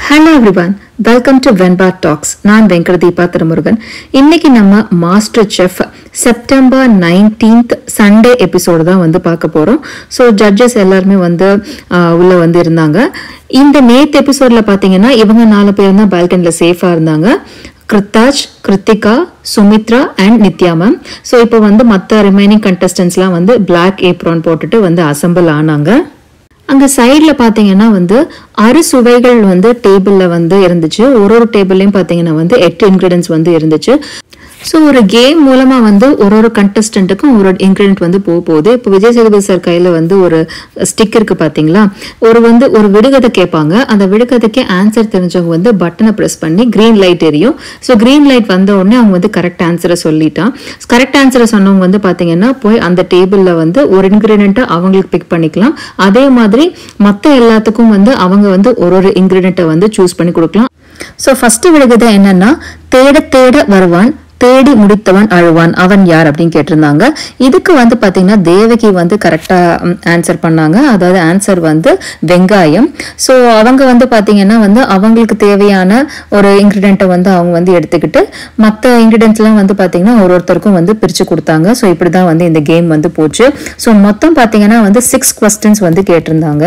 hello everyone welcome to Venba talks நான் வெங்கட தீபா திருமுருகன் இன்னைக்கு நம்ம master chef September nineteenth Sunday episode தான் வந்து பார்க்க போகிறோம் ஸோ ஜட்ஜஸ் எல்லாருமே வந்து ஆஹ், உள்ள வந்து இருந்தாங்க இந்த நேத் எபிசோட்ல பார்த்தீங்கன்னா இவங்க நாலு பேர் தான் பால்கனியில் சேஃபாக இருந்தாங்க கிருத்தாஜ் Kiruthika Sumithra and Nithya ma'am so இப்போ வந்து மற்ற ரிமைனிங் கண்டஸ்டன்ஸ்லாம் வந்து பிளாக் ஏப்ரான் போட்டுட்டு வந்து அசம்பிள் ஆனாங்க அங்க சைடுல பாத்தீங்கன்னா வந்து அறுசுவைகள் வந்து டேபிள்ல வந்து இருந்துச்சு ஒரு ஒரு டேபிள்லயும் பாத்தீங்கன்னா வந்து எட்டு இன்கிரீடியன்ஸ் வந்து இருந்துச்சு ஸோ ஒரு கேம் மூலமா வந்து ஒரு ஒரு கண்டஸ்டன்ட்டுக்கும் ஒரு ஒரு இன்கிரீடியன்ட் வந்து போக போகுது இப்போ விஜய் சேதுபதி சார் கையில வந்து ஒரு ஸ்டிக் இருக்கு பாத்தீங்களா ஒரு வந்து ஒரு விடுகதை கேட்பாங்க அந்த விடுகதைக்கு ஆன்சர் தெரிஞ்சவங்க வந்து பட்டனை ப்ரெஸ் பண்ணி கிரீன் லைட் எரியும் ஸோ கிரீன் லைட் வந்த உடனே அவங்க வந்து கரெக்ட் ஆன்சரை சொல்லிட்டான் கரெக்ட் ஆன்சரை சொன்னவங்க வந்து பாத்தீங்கன்னா போய் அந்த டேபிள்ல வந்து ஒரு இன்கிரீடியண்ட்டை அவங்களுக்கு பிக் பண்ணிக்கலாம் அதே மாதிரி மற்ற எல்லாத்துக்கும் வந்து அவங்க வந்து ஒரு ஒரு இன்கிரீடியண்ட்டை வந்து சூஸ் பண்ணி கொடுக்கலாம் ஸோ ஃபர்ஸ்ட் விடுகதை என்னன்னா தேட தேட வருவான் தேடி முடித்தவன் அழுவான் அவன் யார் அப்படின்னு கேட்டிருந்தாங்க இதுக்கு வந்து பாத்தீங்கன்னா தேவகி வந்து கரெக்டா ஆன்சர் பண்ணாங்க அதாவது ஆன்சர் வந்து வெங்காயம் ஸோ அவங்க வந்து பாத்தீங்கன்னா வந்து அவங்களுக்கு தேவையான ஒரு இன்கிரீடியண்ட்டை வந்து அவங்க வந்து எடுத்துக்கிட்டு மற்ற இன்கிரீடியன்ட்ஸ்லாம் வந்து பாத்தீங்கன்னா ஒரு ஒருத்தருக்கும் வந்து பிரிச்சு கொடுத்தாங்க ஸோ இப்படி தான் வந்து இந்த கேம் வந்து போச்சு ஸோ மொத்தம் பாத்தீங்கன்னா வந்து சிக்ஸ் கொஸ்டின்ஸ் வந்து கேட்டிருந்தாங்க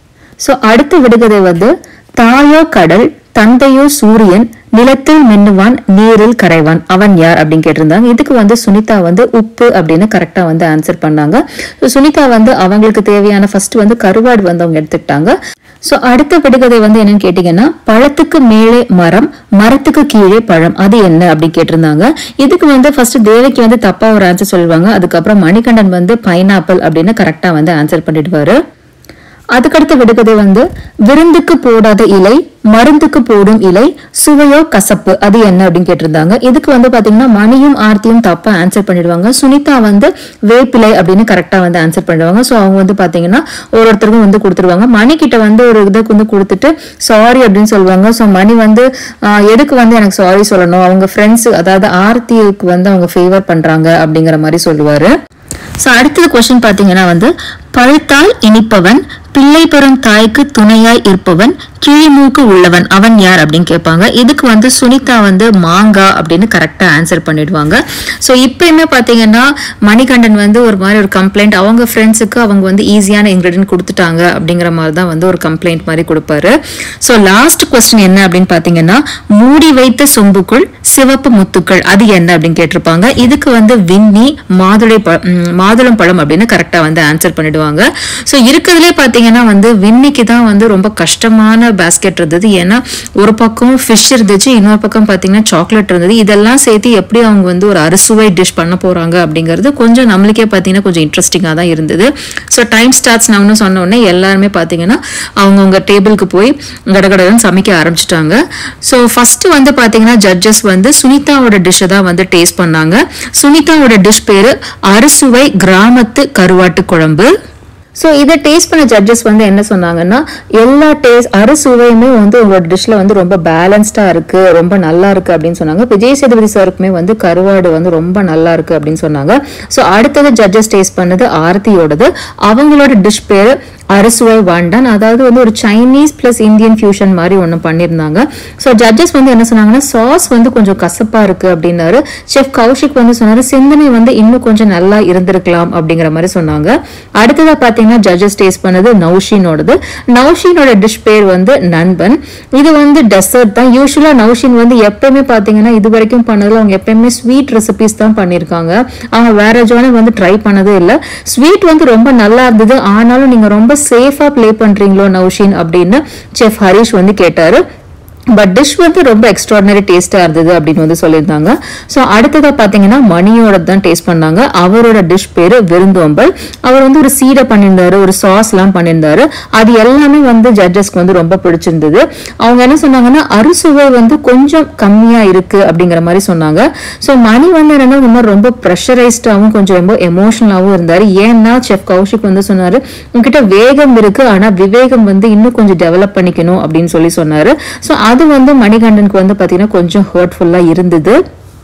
ஸோ அடுத்த விடுகதை வந்து தாயோ கடல் தந்தையோ சூரியன் நிலத்தில் மின்னுவான் நீரில் கரைவான் அவன் யார் அப்படின்னு கேட்டிருந்தாங்க இதுக்கு வந்து சுனிதா வந்து உப்பு அப்படின்னு கரெக்டா வந்து ஆன்சர் பண்ணாங்க So, சுனிதா வந்து அவங்களுக்கு தேவையான ஃபர்ஸ்ட் வந்து கருவாடு வந்து அவங்க எடுத்துக்கிட்டாங்க ஸோ அடுத்த விடுகதை வந்து என்னன்னு கேட்டீங்கன்னா பழத்துக்கு மேலே மரம் மரத்துக்கு கீழே பழம் அது என்ன அப்படின்னு கேட்டிருந்தாங்க இதுக்கு வந்து ஃபர்ஸ்ட் தேவகி வந்து தப்பா ஒரு ஆன்சர் சொல்லுவாங்க அதுக்கப்புறம் மணிகண்டன் வந்து பைனாப்பிள் அப்படின்னு கரெக்டா வந்து ஆன்சர் பண்ணிடுவாரு அதுக்கடுத்த விடுகதை வந்து விருந்துக்கு போடாத இலை மருந்துக்கு போடும் இலை சுவையோ கசப்பு அது என்ன அப்படின்னு கேட்டிருந்தாங்க இதுக்கு வந்து பாத்தீங்கன்னா மணியும் ஆர்த்தியும் தப்பா ஆன்சர் பண்ணிடுவாங்க சுனிதா வந்து வேப்பிலை அப்படின்னு கரெக்டா வந்து ஆன்சர் பண்ணிடுவாங்க ஸோ அவங்க வந்து பாத்தீங்கன்னா ஒரு ஒருத்தருக்கும் வந்து கொடுத்துருவாங்க மணி கிட்ட வந்து ஒரு இதுக்கு வந்து கொடுத்துட்டு சாரி அப்படின்னு சொல்லுவாங்க ஸோ மணி வந்து ஆஹ், எதுக்கு வந்து எனக்கு சாரி சொல்லணும் அவங்க ஃப்ரெண்ட்ஸ் அதாவது ஆர்த்திக்கு வந்து அவங்க ஃபேவர் பண்றாங்க அப்படிங்கிற மாதிரி சொல்லுவாரு ஸோ அடுத்தது கொஸ்டின் பார்த்தீங்கன்னா வந்து பழுத்தால் இனிப்பவன் பிள்ளை பெறும் தாய்க்கு துணையாய் இருப்பவன் கிழிமூக்கு உள்ளவன் அவன் யார் அப்படின்னு கேட்பாங்க இதுக்கு வந்து சுனிதா வந்து மாங்கா அப்படின்னு கரெக்டா ஆன்சர் பண்ணிடுவாங்க ஸோ இப்பயுமே பார்த்தீங்கன்னா மணிகண்டன் வந்து ஒரு மாதிரி ஒரு கம்ப்ளைண்ட் அவங்க ஃப்ரெண்ட்ஸுக்கு அவங்க வந்து ஈஸியான இன்கிரீடியன்ட் கொடுத்துட்டாங்க அப்படிங்கிற மாதிரி தான் வந்து ஒரு கம்ப்ளைண்ட் மாதிரி கொடுப்பாரு ஸோ லாஸ்ட் கொஸ்டின் என்ன அப்படின்னு பார்த்தீங்கன்னா மூடி வைத்த சொம்புக்குள் சிவப்பு முத்துக்கள் அது என்ன அப்படின்னு கேட்டிருப்பாங்க இதுக்கு வந்து விண்ணி மாதுளை ப- ம், மாதுளம் பழம் அப்படின்னு கரெக்டா வந்து ஆன்சர் பண்ணிடுவாங்க ஸோ இருக்கிறதுலே பார்த்தீங்கன்னா வந்து வின்னிக்கு தான் வந்து ரொம்ப கஷ்டமான பேஸ்கெட் இருந்தது ஏன்னா ஒரு பக்கம் ஃபிஷ் இருந்துச்சு இன்னொரு பக்கம் பார்த்தீங்கன்னா சாக்லேட் இருந்தது இதெல்லாம் சேர்த்து எப்படி அவங்க வந்து ஒரு அறுசுவை டிஷ் பண்ண போறாங்க அப்படிங்கிறது கொஞ்சம் நம்மளுக்கே பார்த்தீங்கன்னா கொஞ்சம் இன்ட்ரெஸ்டிங்காக தான் இருந்தது ஸோ டைம் ஸ்டார்ட்ஸ் நான் சொன்ன உடனே எல்லாருமே பார்த்தீங்கன்னா அவங்கவுங்க டேபிளுக்கு போய் கடகடன்னு சமைக்க ஆரம்பிச்சிட்டாங்க ஸோ ஃபர்ஸ்ட் வந்து பார்த்தீங்கன்னா ஜட்ஜஸ் வந்து சுனிதாவோட டிஷ்ஷை தான் வந்து டேஸ்ட் பண்ணாங்க சுனிதாவோட டிஷ் பேரு அறுசுவை கிராமத்து கருவாட்டு குழம்பு ஸோ இதை டேஸ்ட் பண்ண ஜட்ஜஸ் வந்து என்ன சொன்னாங்கன்னா எல்லா டேஸ்ட் அறுசுவையுமே வந்து உங்களோட டிஷ்ல வந்து ரொம்ப பேலன்ஸ்டா இருக்கு ரொம்ப நல்லா இருக்கு அப்படின்னு சொன்னாங்க விஜய் சேதுபதி சாருக்குமே வந்து கருவாடு வந்து ரொம்ப நல்லா இருக்கு அப்படின்னு சொன்னாங்க ஸோ அடுத்தது ஜட்ஜஸ் டேஸ்ட் பண்ணது ஆரத்தியோடது அவங்களோட டிஷ் பேரு அறுசுவை வாண்டான் அதாவது வந்து ஒரு சைனீஸ் பிளஸ் இந்தியன் ஃபியூஷன் மாதிரி ஒன்று பண்ணியிருந்தாங்க ஸோ ஜட்ஜஸ் வந்து என்ன சொன்னாங்கன்னா சாஸ் வந்து கொஞ்சம் கசப்பா இருக்கு அப்படின்னாரு செஃப் கௌஷிக் வந்து சொன்னாரு சிந்தனை வந்து இன்னும் கொஞ்சம் நல்லா இருந்திருக்கலாம் அப்படிங்கிற மாதிரி சொன்னாங்க அடுத்ததா பாத்தீங்கன்னா ஜட்ஜஸ் டேஸ்ட் பண்ணது நௌஷினோடது நௌஷினோட டிஷ் பேர் வந்து நண்பன் இது வந்து டெசர்ட் தான் யூஸ்வலா நௌஷின் வந்து எப்பயுமே பாத்தீங்கன்னா இது வரைக்கும் பண்ணதுல அவங்க எப்பயுமே ஸ்வீட் ரெசிபிஸ் தான் பண்ணியிருக்காங்க அவங்க வேற ஜோனை வந்து ட்ரை பண்ணதே இல்லை ஸ்வீட் வந்து ரொம்ப நல்லா இருந்தது ஆனாலும் நீங்க ரொம்ப சேஃபா ப்ளே பண்றீங்களோ நௌஷின் அப்படின்னு செஃப் ஹரிஷ் வந்து கேட்டாரு பட் டிஷ் வந்து ரொம்ப எக்ஸ்ட்ராடினரி டேஸ்டா இருந்தது அப்படின்னு வந்து சொல்லியிருந்தாங்க ஸோ அடுத்ததா பாத்தீங்கன்னா மணியோட தான் டேஸ்ட் பண்ணாங்க அவரோட டிஷ் பேரு விருந்தோம்பல் அவர் வந்து ஒரு சீடை பண்ணியிருந்தாரு ஒரு சாஸ் எல்லாம் பண்ணியிருந்தாரு அது எல்லாமே வந்து ஜட்ஜஸ்க்கு வந்து ரொம்ப பிடிச்சிருந்தது அவங்க என்ன சொன்னாங்கன்னா அறுசுவை வந்து கொஞ்சம் கம்மியா இருக்கு அப்படிங்கிற மாதிரி சொன்னாங்க ஸோ மணி வந்து என்னன்னா இன்னும் ரொம்ப ப்ரெஷரைஸ்டாகவும் கொஞ்சம் ரொம்ப எமோஷனலாகவும் இருந்தாரு ஏன்னா செஃப் கௌஷிக் வந்து சொன்னாரு உங்ககிட்ட வேகம் இருக்கு ஆனா விவேகம் வந்து இன்னும் கொஞ்சம் டெவலப் பண்ணிக்கணும் அப்படின்னு சொல்லி சொன்னாரு ஸோ அது வந்து மணிகண்டனுக்கு வந்து பாத்தீங்கன்னா கொஞ்சம் ஹர்ட்ஃபுல்லா இருந்தது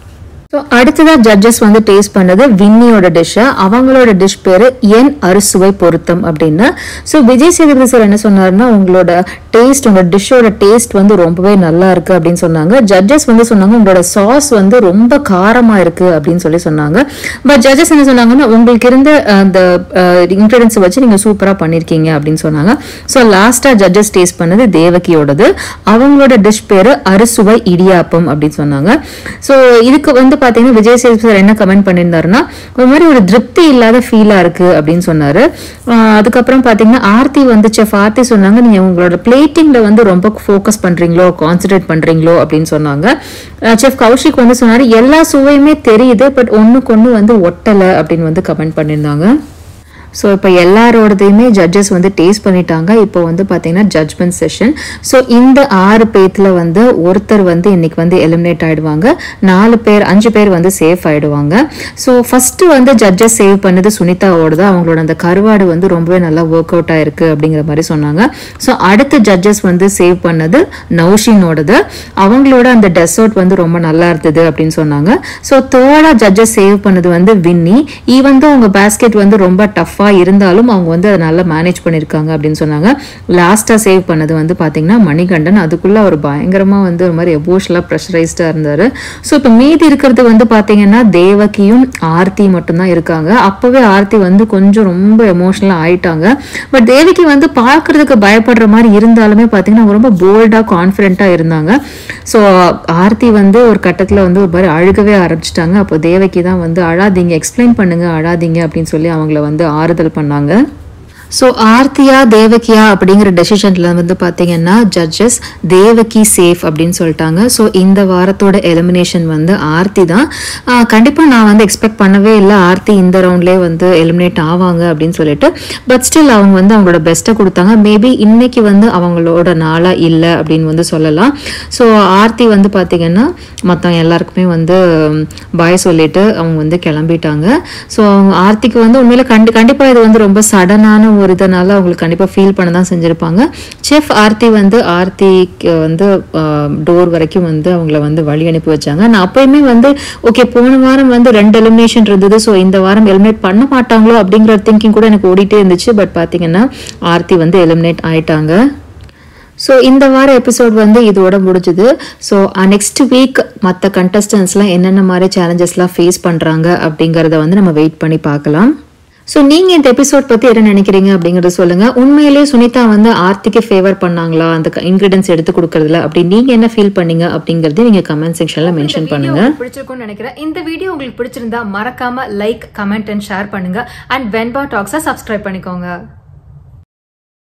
ஸோ அடுத்ததா ஜட்ஜஸ் வந்து டேஸ்ட் பண்ணது வின்னியோட டிஷ்ஷை அவங்களோட டிஷ் பேரு என் அறுசுவை பொருத்தம் அப்படின்னு ஸோ விஜய் சேதுபதி சார் என்ன சொன்னாருன்னா உங்களோட டேஸ்ட் உங்களோட டிஷ்ஷோட டேஸ்ட் வந்து ரொம்பவே நல்லா இருக்கு அப்படின்னு சொன்னாங்க ஜட்ஜஸ் வந்து சொன்னாங்க உங்களோட சாஸ் வந்து ரொம்ப காரமா இருக்கு அப்படின்னு சொல்லி சொன்னாங்க பட் ஜட்ஜஸ் என்ன சொன்னாங்கன்னா உங்களுக்கு இருந்த அஹ், அந்த இன்க்ரீடியன்ஸ் வச்சு நீங்க சூப்பரா பண்ணிருக்கீங்க அப்படின்னு சொன்னாங்க ஸோ லாஸ்டா ஜட்ஜஸ் டேஸ்ட் பண்ணது தேவகியோடது அவங்களோட டிஷ் பேரு அறுசுவை இடியாப்பம் அப்படின்னு சொன்னாங்க ஸோ இதுக்கு வந்து பாத்தீங்கன்னா விஜய் சேதுபதி சார் என்ன கமெண்ட் பண்ணியிருந்தாருன்னா ஒரு மாதிரி ஒரு திருப்தி இல்லாத ஃபீலா இருக்கு அப்படின்னு சொன்னாரு ஆஹ் அதுக்கப்புறம் பாத்தீங்கன்னா ஆர்த்தி வந்து செஃப் ஆர்த்தி சொன்னாங்க நீங்க உங்களோட பிளேட்டிங்ல வந்து ரொம்ப ஃபோக்கஸ் பண்றீங்களோ கான்சென்ட்ரேட் பண்றீங்களோ அப்படின்னு சொன்னாங்க செஃப் கௌஷிக் வந்து சொன்னாரு எல்லா சுவையுமே தெரியுது பட் ஒண்ணுக்கு ஒண்ணு வந்து ஒட்டல அப்படின்னு வந்து கமெண்ட் பண்ணியிருந்தாங்க ஸோ இப்போ எல்லாரோடதையுமே ஜட்ஜஸ் வந்து டேஸ்ட் பண்ணிட்டாங்க இப்போ வந்து பார்த்தீங்கன்னா ஜட்ஜ்மெண்ட் செஷன் ஸோ இந்த ஆறு பேத்துல வந்து ஒருத்தர் வந்து இன்னைக்கு வந்து எலிமினேட் ஆயிடுவாங்க நாலு பேர் அஞ்சு பேர் வந்து சேஃப் ஆயிடுவாங்க ஸோ ஃபர்ஸ்ட் வந்து ஜட்ஜஸ் சேவ் பண்ணது சுனிதாவோடது அவங்களோட அந்த கருவாடு வந்து ரொம்பவே நல்லா ஒர்க் அவுட் ஆயிருக்கு அப்படிங்கிற மாதிரி சொன்னாங்க ஸோ அடுத்த ஜட்ஜஸ் வந்து சேவ் பண்ணது நௌஷினோடது அவங்களோட அந்த டெசர்ட் வந்து ரொம்ப நல்லா இருந்தது அப்படின்னு சொன்னாங்க ஸோ தேர்டா ஜட்ஜஸ் சேவ் பண்ணது வந்து வின்னி ஈவன் தான் அவங்க பேஸ்கெட் வந்து ரொம்ப டஃப்பாக இருந்தாலும் அவங்க வந்து அதை நல்லா மேனேஜ் பண்ணியிருக்காங்க அப்படின்னு சொன்னாங்க லாஸ்ட்டாக சேவ் பண்ணது வந்து பார்த்தீங்கன்னா மணிகண்டன் அதுக்குள்ள அவர் பயங்கரமாக வந்து ஒரு மாதிரி எமோஷனலாக ப்ரெஷரைஸ்டாக இருந்தார் ஸோ இப்போ மீதி இருக்கிறது வந்து பார்த்தீங்கன்னா தேவகியும் ஆர்த்தி மட்டும்தான் இருக்காங்க அப்போவே ஆர்த்தி வந்து கொஞ்சம் ரொம்ப எமோஷனலாக ஆயிட்டாங்க பட் தேவகி வந்து பார்க்கறதுக்கு பயப்படுற மாதிரி இருந்தாலுமே பார்த்தீங்கன்னா அவங்க ரொம்ப போல்டாக கான்ஃபிடென்ட்டாக இருந்தாங்க ஸோ ஆர்த்தி வந்து ஒரு கட்டத்தில் வந்து ஒரு மாதிரி அழுகவே ஆரம்பிச்சிட்டாங்க அப்போ தேவகி தான் வந்து அழாதீங்க எக்ஸ்பிளைன் பண்ணுங்க அழாதீங்க அப்படின்னு சொல்லி அவங்கள வந்து ஆறுதல் பண்ணாங்க ஸோ ஆர்த்தியா தேவகியா அப்படிங்கிற டெசிஷன்ல வந்து பார்த்தீங்கன்னா ஜட்ஜஸ் தேவகி சேஃப் அப்படின்னு சொல்லிட்டாங்க ஸோ இந்த வாரத்தோட எலிமினேஷன் வந்து ஆர்த்தி தான் கண்டிப்பாக நான் வந்து எக்ஸ்பெக்ட் பண்ணவே இல்லை ஆர்த்தி இந்த ரவுண்ட்லேயே வந்து எலிமினேட் ஆவாங்க அப்படின்னு சொல்லிட்டு பட் ஸ்டில் அவங்க வந்து அவங்களோட பெஸ்ட்டை கொடுத்தாங்க மேபி இன்னைக்கு வந்து அவங்களோட நாளாக இல்லை அப்படின்னு வந்து சொல்லலாம் ஸோ ஆர்த்தி வந்து பார்த்தீங்கன்னா மற்றவங்க எல்லாருக்குமே வந்து பாய் சொல்லிட்டு அவங்க வந்து கிளம்பிட்டாங்க ஸோ அவங்க ஆர்த்திக்கு வந்து உண்மையில கண்டி கண்டிப்பாக இது வந்து ரொம்ப சடனான ஒரு இதனால அவங்களுக்கு கண்டிப்பாக ஃபீல் பண்ண தான் செஞ்சுருப்பாங்க செஃப் ஆர்த்தி வந்து ஆர்த்திக்கு வந்து டோர் வரைக்கும் வந்து அவங்கள வந்து வழி அனுப்பி வச்சாங்க நான் அப்பயுமே வந்து ஓகே போன வாரம் வந்து ரெண்டு எலிமினேஷன் இருந்தது ஸோ இந்த வாரம் எலிமினேட் பண்ண மாட்டாங்களோ அப்படிங்கிற திங்கிங் கூட எனக்கு ஓடிட்டே இருந்துச்சு பட் பார்த்தீங்கன்னா ஆர்த்தி வந்து எலிமினேட் ஆயிட்டாங்க ஸோ இந்த வார எபிசோட் வந்து இதோட முடிஞ்சுது ஸோ நெக்ஸ்ட் வீக் மற்ற கண்டஸ்டன்ஸ்லாம் என்னென்ன மாதிரி சேலஞ்சஸ்லாம் ஃபேஸ் பண்ணுறாங்க அப்படிங்கிறத வந்து நம்ம வெயிட் பண்ணி பார்க்கலாம் ஸோ நீங்கள் இந்த எபிசோட் பற்றி என்ன நினைக்கிறீங்க அப்படிங்கறத சொல்லுங்கள் உண்மையிலேயே சுனிதா வந்து ஆர்த்திக்கு ஃபேவர் பண்ணாங்களா அந்த இன்க்ரீடியன்ஸ் எடுத்து கொடுக்கறதுல அப்படி நீங்கள் என்ன ஃபீல் பண்ணீங்க அப்படிங்கறத நீங்கள் கமெண்ட் செக்ஷனில் மென்ஷன் பண்ணுங்க உங்களுக்கு பிடிச்சிருக்கும்னு நினைக்கிறேன் இந்த வீடியோ உங்களுக்கு பிடிச்சிருந்தா மறக்காம லைக் கமெண்ட் அண்ட் ஷேர் பண்ணுங்க அண்ட் வென்பா டாக்ஸை சப்ஸ்கிரைப் பண்ணிக்கோங்க